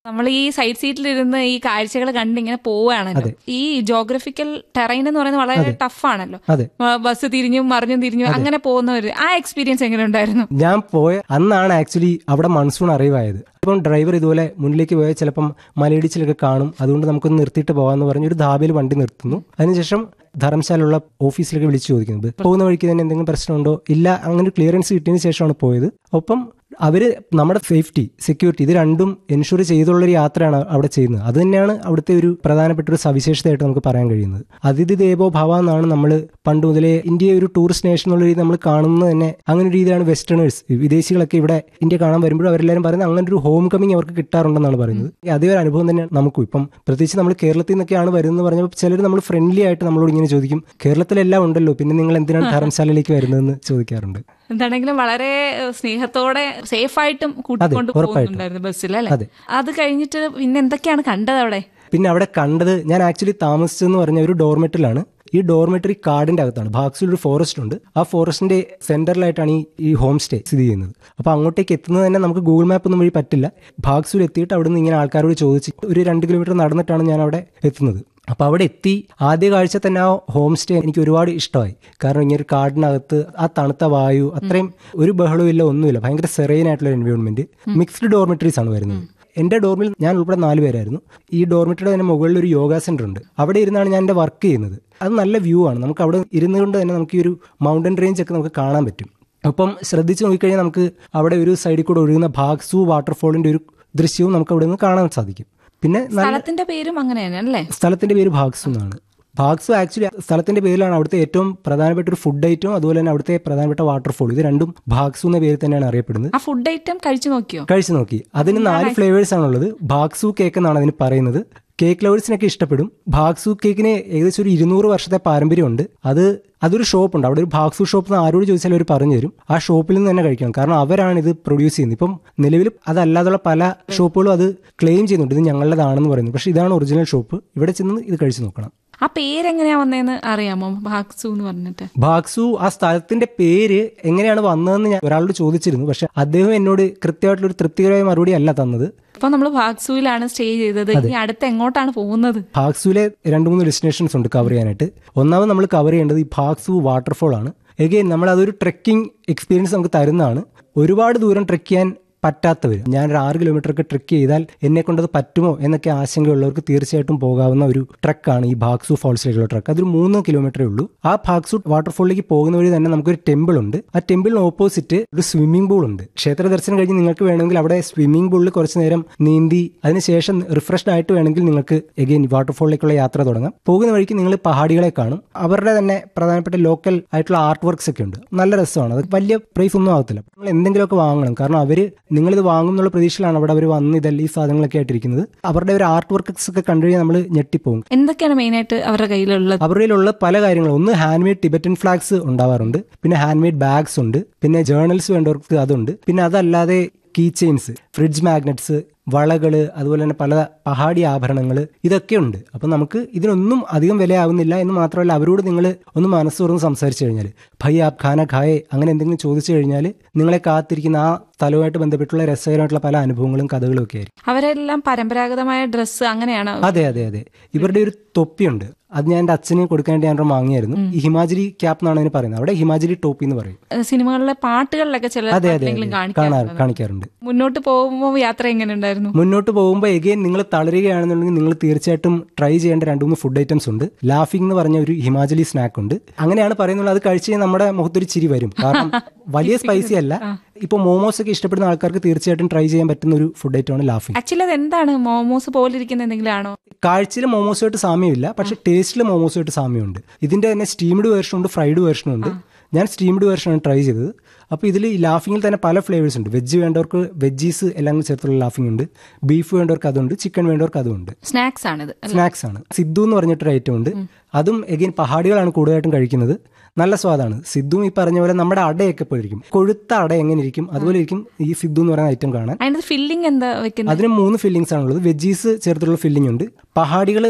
നമ്മൾ ഈ സൈഡ് സീറ്റിലിരുന്ന് ഈ കാഴ്ചകൾ കണ്ട് ഇങ്ങനെ പോവുകയാണല്ലോ ഈ ജോഗ്രഫിക്കൽ ടെറൈൻ എന്ന് പറയുന്നത് വളരെ ടഫ് ആണല്ലോ അതെ മ- ബസ് തിരിഞ്ഞും മറിഞ്ഞും തിരിഞ്ഞും അങ്ങനെ പോകുന്നവര് ആ എക്സ്പീരിയൻസ് എങ്ങനെ ഉണ്ടായിരുന്നു ഞാൻ പോയ അന്നാണ് ആക്ച്വലി അവിടെ മൺസൂൺ അറിവായത് ഇപ്പം ഡ്രൈവർ ഇതുപോലെ മുന്നിലേക്ക് പോയാൽ ചിലപ്പം മലയിടിച്ചിലൊക്കെ കാണും അതുകൊണ്ട് നമുക്കൊന്ന് നിർത്തിയിട്ട് പോകാമെന്ന് പറഞ്ഞ് ഒരു ധാബയിൽ വണ്ടി നിർത്തുന്നു അതിനുശേഷം ധർമ്മശാലുള്ള ഓഫീസിലേക്ക് വിളിച്ചു ചോദിക്കുന്നത് പോകുന്ന വഴിക്ക് തന്നെ എന്തെങ്കിലും പ്രശ്നമുണ്ടോ ഇല്ല അങ്ങനെ ഒരു ക്ലിയറൻസ് കിട്ടിയതിന് ശേഷമാണ് പോയത് ഒപ്പം അവര് നമ്മുടെ സേഫ്റ്റി സെക്യൂരിറ്റി ഇത് രണ്ടും എൻഷുർ ചെയ്തുള്ള ഒരു യാത്രയാണ് അവിടെ ചെയ്യുന്നത് അത് തന്നെയാണ് അവിടുത്തെ ഒരു പ്രധാനപ്പെട്ട ഒരു സവിശേഷതയായിട്ട് നമുക്ക് പറയാൻ കഴിയുന്നത് അതിഥി ദേവോ ഭവ എന്നാണ് നമ്മൾ പണ്ട് മുതലേ ഇന്ത്യയെ ഒരു ടൂറിസ്റ്റ് നേഷൻ എന്നുള്ള രീതി നമ്മൾ കാണുന്നത് തന്നെ അങ്ങനെ ഒരു രീതിയിലാണ് വെസ്റ്റേണേഴ്സ് വിദേശികളൊക്കെ ഇവിടെ ഇന്ത്യ കാണാൻ വരുമ്പോഴും അവരെല്ലാവരും പറയുന്നത് അങ്ങനെ ഒരു ഹോം കമ്മിങ് അവർക്ക് കിട്ടാറുണ്ടെന്നാണ് പറയുന്നത് അതേ ഒരു അനുഭവം തന്നെയാണ് നമുക്കും ഇപ്പം പ്രത്യേകിച്ച് നമ്മൾ കേരളത്തിൽ നിന്നൊക്കെയാണ് വരുന്നത് പറഞ്ഞപ്പോൾ ചിലർ നമ്മൾ ഫ്രണ്ട്ലി ആയിട്ട് നമ്മളോട് ഇങ്ങനെ ചോദിക്കും കേരളത്തിലെല്ലാം ഉണ്ടല്ലോ പിന്നെ നിങ്ങൾ എന്തിനാണ് ധർമ്മശാലയിലേക്ക് വരുന്നതെന്ന് ചോദിക്കാറുണ്ട് എന്താണെങ്കിലും വളരെ ഏഹ്, സ്നേഹത്തോടെ സേഫായിട്ടും കൂട്ടിക്കൊണ്ട് പോകുന്നുണ്ടായിരുന്നു ബസ്സിൽ അല്ലെ അതെ. അത് കഴിഞ്ഞിട്ട് പിന്നെ എന്തൊക്കെയാണ് കണ്ടത് അവിടെ പിന്നെ അവിടെ കണ്ടത് ഞാൻ ആക്ച്വലി താമസിച്ചതെന്ന് പറഞ്ഞ ഒരു ഡോർമെറ്ററിലാണ് ഈ ഡോർമെറ്ററി കാടിന്റെ അകത്താണ് ഭാഗ്സിൽ ഒരു ഫോറസ്റ്റ് ഉണ്ട് ആ ഫോറസ്റ്റിന്റെ സെന്ററിലായിട്ടാണ് ഈ ഈ ഹോം സ്റ്റേ സ്ഥിതി ചെയ്യുന്നത് അപ്പോൾ അങ്ങോട്ടേക്ക് എത്തുന്നത് തന്നെ നമുക്ക് ഗൂഗിൾ മാപ്പ് ഒന്നും വഴി പറ്റില്ല ഭാഗ്സിൽ എത്തിയിട്ട് അവിടെ നിന്ന് ഇങ്ങനെ ആൾക്കാരോട് ചോദിച്ച് ഒരു രണ്ട് കിലോമീറ്റർ നടന്നിട്ടാണ് ഞാൻ അവിടെ എത്തുന്നത് അപ്പോൾ അവിടെ എത്തി ആദ്യ കാഴ്ച തന്നെ ആ ഹോം സ്റ്റേ എനിക്ക് ഒരുപാട് ഇഷ്ടമായി കാരണം ഇങ്ങനെ ഒരു കാടിനകത്ത് ആ തണുത്ത വായു അത്രയും ഒരു ബഹളവും ഇല്ല ഒന്നുമില്ല ഭയങ്കര സെറൈൻ ആയിട്ടുള്ള എൻവയോൺമെന്റ് മിക്സ്ഡ് ഡോർമെറ്ററീസ് ആണ് വരുന്നത് എന്റെ ഡോർമിൽ ഞാൻ ഉൾപ്പെടെ നാല് പേരായിരുന്നു ഈ ഡോർമിറ്ററിയുടെ തന്നെ മുകളിൽ ഒരു യോഗ സെന്റർ ഉണ്ട് അവിടെ ഇരുന്നാണ് ഞാൻ എൻ്റെ വർക്ക് ചെയ്യുന്നത് അത് നല്ല വ്യൂ ആണ് നമുക്ക് അവിടെ ഇരുന്നുകൊണ്ട് തന്നെ നമുക്ക് ഈ ഒരു മൗണ്ടൻ റേഞ്ച് ഒക്കെ നമുക്ക് കാണാൻ പറ്റും അപ്പം ശ്രദ്ധിച്ച് നോക്കിക്കഴിഞ്ഞാൽ നമുക്ക് അവിടെ ഒരു സൈഡിൽ കൂടെ ഒഴുകുന്ന ഭാഗ്സു വാട്ടർഫോളിന്റെ ഒരു ദൃശ്യവും നമുക്ക് അവിടെ നിന്ന് കാണാൻ സാധിക്കും പിന്നെ നല്ല സ്ഥലത്തിന്റെ പേരും അങ്ങനെ തന്നെ അല്ലേ സ്ഥലത്തിന്റെ പേര് ഭാഗ്സു എന്നാണ് ഭാഗ്സു ആക്ച്വലി സ്ഥലത്തിന്റെ പേരിലാണ് അവിടുത്തെ ഏറ്റവും പ്രധാനപ്പെട്ട ഒരു ഫുഡ് ഐറ്റവും അതുപോലെ തന്നെ അവിടുത്തെ പ്രധാനപ്പെട്ട വാട്ടർഫോൾ ഇത് രണ്ടും ഭാഗ്സു എന്ന പേരിൽ തന്നെയാണ് അറിയപ്പെടുന്നത് ആ ഫുഡ് ഐറ്റം കഴിച്ചു നോക്കിയോ കഴിച്ചു നോക്കി അതിന് നാല് ഫ്ലേവേഴ്സ് ആണുള്ളത് ഭാഗ്സു കേക്ക് എന്നാണ് അതിന് പറയുന്നത് കേക്ക് ലവേഴ്സിനൊക്കെ ഇഷ്ടപ്പെടും ഭാഗ്സു കേക്കിന് ഏകദേശം ഒരു ഇരുന്നൂറ് വർഷത്തെ പാരമ്പര്യമുണ്ട് അത് അതൊരു ഷോപ്പുണ്ട് അവിടെ ഒരു ഭാഗ്സു ഷോപ്പ് എന്ന് ആരോട് ചോദിച്ചാലും അവർ പറഞ്ഞു തരും ആ ഷോപ്പിൽ നിന്ന് തന്നെ കഴിക്കണം കാരണം അവരാണ് ഇത് പ്രൊഡ്യൂസ് ചെയ്യുന്നത് ഇപ്പം നിലവിൽ അതല്ലാതുള്ള പല ഷോപ്പുകളും അത് ക്ലെയിം ചെയ്യുന്നുണ്ട് ഇത് ഞങ്ങളുടേതാണെന്ന് പറയുന്നു പക്ഷേ ഇതാണ് ഒറിജിനൽ ഷോപ്പ് ഇവിടെ ചെന്ന് ഇത് കഴിച്ചു നോക്കണം ആ പേരെങ്ങനെയാ വന്നതെന്ന് അറിയാമോ ഭാഗ്സു എന്ന് പറഞ്ഞിട്ട് ഭാഗ്സു ആ സ്ഥലത്തിന്റെ പേര് എങ്ങനെയാണ് വന്നതെന്ന് ഞാൻ ഒരാളോട് ചോദിച്ചിരുന്നു പക്ഷെ അദ്ദേഹം എന്നോട് കൃത്യമായിട്ടുള്ള ഒരു തൃപ്തികരമായ മറുപടി അല്ല തന്നത് ഇപ്പൊ നമ്മൾ ഭാഗ്സുവിലാണ് സ്റ്റേ ചെയ്തത് ഇനി അടുത്ത് എങ്ങോട്ടാണ് പോകുന്നത് ഭാഗ്സുവിലെ രണ്ട് മൂന്ന് ഡെസ്റ്റിനേഷൻസ് ഉണ്ട് കവർ ചെയ്യാനായിട്ട് ഒന്നാമത് നമ്മൾ കവർ ചെയ്യേണ്ടത് ഈ ഭാഗ്സു വാട്ടർഫോൾ ആണ് എഗെയിൻ നമ്മൾ അതൊരു ട്രെക്കിംഗ് എക്സ്പീരിയൻസ് നമുക്ക് തരുന്നതാണ് ഒരുപാട് ദൂരം ട്രെക്ക് ചെയ്യാൻ പറ്റാത്തവർ ഞാൻ ഒരു ആറ് കിലോമീറ്റർ ഒക്കെ ട്രെക്ക് ചെയ്താൽ എന്നെ കൊണ്ടത് പറ്റുമോ എന്നൊക്കെ ആശങ്കയുള്ളവർക്ക് തീർച്ചയായിട്ടും പോകാവുന്ന ഒരു ട്രക്കാണ് ഈ ഭാഗ്സു ഫോൾസിലേക്കുള്ള ട്രക്ക് അതൊരു മൂന്ന് കിലോമീറ്ററേ ഉള്ളൂ ആ ഭാഗ്സു വാട്ടർഫോളിലേക്ക് പോകുന്ന വഴി തന്നെ നമുക്കൊരു ടെമ്പിൾ ഉണ്ട് ആ ടെമ്പിളിന് ഓപ്പോസിറ്റ് ഒരു സ്വിമ്മിംഗ് പൂൾ ഉണ്ട് ക്ഷേത്ര ദർശനം കഴിഞ്ഞ് നിങ്ങൾക്ക് വേണമെങ്കിൽ അവിടെ സ്വിമ്മിംഗ് പൂളിൽ കുറച്ച് നേരം നീന്തി അതിനുശേഷം റിഫ്രഷ്ഡ് ആയിട്ട് വേണമെങ്കിൽ നിങ്ങൾക്ക് എഗെയിൻ വാട്ടർഫോളിലേക്കുള്ള യാത്ര തുടങ്ങാം പോകുന്ന വഴിക്ക് നിങ്ങൾ പഹാടികളെ കാണും അവരുടെ തന്നെ പ്രധാനപ്പെട്ട ലോക്കൽ ആയിട്ടുള്ള ആർട്ട് വർക്ക്സ് ഒക്കെ ഉണ്ട് നല്ല രസമാണ് അത് വലിയ പ്രൈസ് ഒന്നും ആകത്തില്ല നിങ്ങൾ എന്തെങ്കിലുമൊക്കെ വാങ്ങണം കാരണം അവര് നിങ്ങളിത് വാങ്ങും എന്നുള്ള പ്രതീക്ഷയിലാണ് അവിടെ അവർ വന്ന് ഇതെല്ലാം ഈ സാധനങ്ങളൊക്കെ ആയിട്ടിരിക്കുന്നത് അവരുടെ ഒരു ആർട്ട് വർക്ക്സ് ഒക്കെ കണ്ടു കഴിഞ്ഞാൽ നമ്മൾ ഞെട്ടിപ്പോകും എന്തൊക്കെയാണ് മെയിനായിട്ട് അവരുടെ കയ്യിലുള്ളത് അവരിലുള്ള പല കാര്യങ്ങളും ഒന്ന് ഹാൻഡ് മെയ്ഡ് ടിബറ്റൻ ഫ്ലാഗ്സ് ഉണ്ടാവാറുണ്ട് പിന്നെ ഹാൻഡ് മെയ്ഡ് ബാഗ്സ് ഉണ്ട് പിന്നെ ജേർണൽസ് വേണ്ടവർക്ക് അതുണ്ട് പിന്നെ അതല്ലാതെ കീ ചെയിൻസ് ഫ്രിഡ്ജ് മാഗ്നറ്റ്സ് വളകള് അതുപോലെ തന്നെ പല പഹാടി ആഭരണങ്ങൾ ഇതൊക്കെ ഉണ്ട് അപ്പം നമുക്ക് ഇതിനൊന്നും അധികം വിലയാവുന്നില്ല എന്ന് മാത്രമല്ല അവരോട് നിങ്ങൾ ഒന്ന് മനസ്സ് തുറന്ന് സംസാരിച്ചു കഴിഞ്ഞാൽ ഭൈ ആപ് ഖാന ഖായേ അങ്ങനെ എന്തെങ്കിലും ചോദിച്ചു കഴിഞ്ഞാൽ നിങ്ങളെ കാത്തിരിക്കുന്ന ആ സ്ഥലവുമായിട്ട് ബന്ധപ്പെട്ടുള്ള രസകരമായിട്ടുള്ള പല അനുഭവങ്ങളും കഥകളും ഒക്കെ ആയിരിക്കും അവരെല്ലാം പരമ്പരാഗതമായ ഡ്രസ്സ് അങ്ങനെയാണ് അതെ അതെ അതെ ഇവരുടെ ഒരു തൊപ്പിയുണ്ട് അത് ഞാൻ എൻ്റെ അച്ഛന് കൊടുക്കാൻ വേണ്ടി ഞാൻ ഒരെണ്ണം വാങ്ങിയായിരുന്നു ഈ ഹിമാചലി ക്യാപ്പ് എന്നാണ് അതിന് പറയുന്നത് അവിടെ ഹിമാചലി ടോപ്പി എന്ന് പറയും സിനിമകളിലെ പാട്ടുകളിലൊക്കെ ചില അതെ അതെ പാട്ടിലെങ്കിലും അതെ കാണാ കാണിക്കാറുണ്ട് കാണിക്കാറുണ്ട് മുന്നോട്ട് പോകുമ്പോൾ യാത്ര എങ്ങനെ ഉണ്ടായിരുന്നു മുന്നോട്ട് പോകുമ്പോൾ എഗെയിൻ നിങ്ങൾ തളരുകയാണെന്നുണ്ടെങ്കിൽ നിങ്ങൾ തീർച്ചയായിട്ടും ട്രൈ ചെയ്യേണ്ട രണ്ട് മൂന്ന് ഫുഡ് ഐറ്റംസ് ഉണ്ട് ലാഫിംഗ് എന്ന് പറഞ്ഞ ഒരു ഹിമാചലി സ്നാക്ക് ഉണ്ട് അങ്ങനെയാണ് പറയുന്നത് അത് കഴിച്ച് കഴിഞ്ഞാൽ നമ്മുടെ മുഖത്തൊരു ചിരി വരും കാരണം വലിയ സ്പൈസി അല്ല ഇപ്പൊ മോമോസ് ഒക്കെ ഇഷ്ടപ്പെടുന്ന ആൾക്കാർക്ക് തീർച്ചയായിട്ടും ട്രൈ ചെയ്യാൻ പറ്റുന്ന ഒരു ഫുഡ് ഐറ്റമാണ് ലാഫിംഗ് ആക്ച്വലി അത് എന്താണ് മോമോസ് പോലിരിക്കുന്ന എന്തെങ്കിലും ആണോ കാഴ്ചയിൽ മോമോസുമായിട്ട് സാമ്യമില്ല പക്ഷെ ടേസ്റ്റിൽ മോമോസുമായിട്ട് സാമ്യമുണ്ട് ഇതിന്റെ തന്നെ സ്റ്റീംഡ് വേർഷൻ ഉണ്ട് ഫ്രൈഡ് വേർഷനും ഉണ്ട് ഞാൻ സ്റ്റീംഡ് വേർഷനാണ് ട്രൈ ചെയ്തത് അപ്പോൾ ഇതിൽ ഈ ലാഫിങ്ങിൽ തന്നെ പല ഫ്ലേവേഴ്സ് ഉണ്ട് വെജ് വേണ്ടവർക്ക് വെജീസ് എല്ലാം കൂടി ചേർത്തുള്ള ലാഫിംഗ് ഉണ്ട് ബീഫ് വേണ്ടവർക്ക് അതുണ്ട് ചിക്കൻ വേണ്ടവർക്ക് അതുണ്ട് സ്നാക്സ് ആണിത് സ്നാക്സ് ആണ് സിദ്ധു എന്ന് പറഞ്ഞിട്ടൊരു ഐറ്റം ഉണ്ട് അതും എഗെയിൻ പഹാടികളാണ് കൂടുതലായിട്ടും കഴിക്കുന്നത് നല്ല സ്വാദാണ് സിദ്ധുവും ഈ പറഞ്ഞ പോലെ നമ്മുടെ അടയൊക്കെ പോയിരിക്കും കൊഴുത്ത അട എങ്ങനെ ഇരിക്കും അതുപോലെ ഇരിക്കും ഈ സിദ്ധു എന്ന് പറയുന്ന ഐറ്റം കാണാൻ അതിന്റെ ഫില്ലിംഗ് എന്താ വെക്കുന്നത് അതിന് മൂന്ന് ഫില്ലിങ്സ് ആണുള്ളത് വെജീസ് ചേർത്തുള്ള ഫില്ലിംഗ് ഉണ്ട് പഹാടികൾ